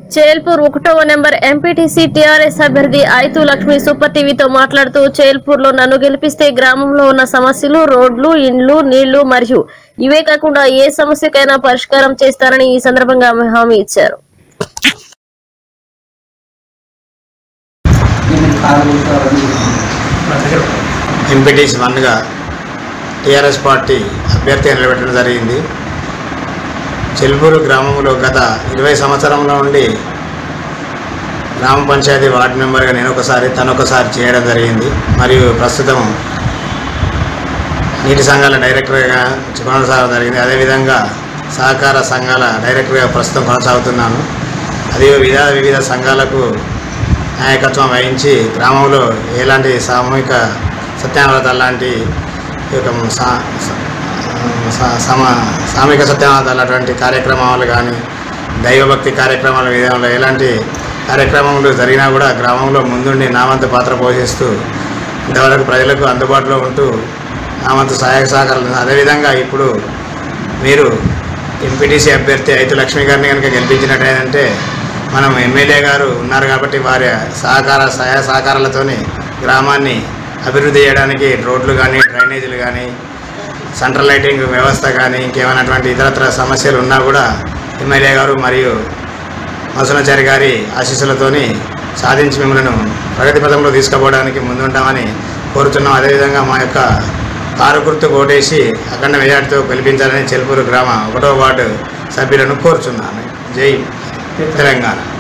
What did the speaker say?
చేల్పూర్ ఒకటవ number MPTC TRS అభ్యర్థి ఐతు Lakshmi super టీవీతో మాట్లాడుతూ చేల్పూర్ లో నన్ను గెలిపిస్తే గ్రామంలో ఉన్న సమస్యలు రోడ్లు ఇండ్లు నీళ్లు మరియు ఇవే కాకుండా ఏ సమస్యకైనా పరిష్కారం చేస్తారని ఈ సందర్భంగా ఆమె హామీ ఇచ్చారు ఎంపీటీసీ వన్గా టీఆర్ఎస్ పార్టీ అభ్యర్థిగా నిలబెట్టడం జరిగింది చెల్పూరు గ్రామంలో గత ఇరవై సంవత్సరంలో నుండి గ్రామ పంచాయతీ వార్డు మెంబర్గా నేను ఒకసారి తను ఒకసారి చేయడం జరిగింది మరియు ప్రస్తుతం నీటి సంఘాల డైరెక్టర్గా కొనసాగడం జరిగింది అదేవిధంగా సహకార సంఘాల డైరెక్టర్గా ప్రస్తుతం కొనసాగుతున్నాను అది వివిధ వివిధ సంఘాలకు నాయకత్వం వహించి గ్రామంలో ఎలాంటి సామూహిక సత్యావ్రత లాంటి ఈ యొక్క సా- స- స- సమ సామూహిక సత్యావ్రత అటువంటి కార్యక్రమాలు కానీ దైవభక్తి కార్యక్రమాల విధానంలో ఎలాంటి కార్యక్రమాలు జరిగినా కూడా గ్రామంలో ముందుండి నా వంతు పాత్ర పోషిస్తూ ఇంతవరకు ప్రజలకు అందుబాటులో ఉంటూ నా వంతు సహాయక సహకారాలు అదేవిధంగా ఇప్పుడు మీరు ఎంపీటీసీ అభ్యర్థి ఐతు లక్ష్మి గారిని కనుక గెలిపించినట్టయితే మనం ఎమ్మెల్యే గారు ఉన్నారు కాబట్టి వారి సహకార సహాయ సహకారాలతోని గ్రామాన్ని అభివృద్ధి చేయడానికి రోడ్లు కానీ డ్రైనేజీలు కానీ సెంట్రల్ లైటింగ్ వ్యవస్థ కానీ ఇంకేమైనటువంటి ఇతరత్ర సమస్యలు ఉన్నా కూడా ఎమ్మెల్యే గారు మరియు మసనాచారి గారి ఆశీస్సులతోని సాధించి మిమ్మల్ని ప్రగతి పథంలో తీసుకుపోవడానికి ముందుంటామని కోరుతున్నాం అదేవిధంగా మా యొక్క కారు గుర్తు ఓటేసి అఖండ మెజార్టీతో గెలిపించాలని చెల్పూరు గ్రామ ఒకటో వార్డు సభ్యులను కోరుచున్నాను జై తెలంగాణ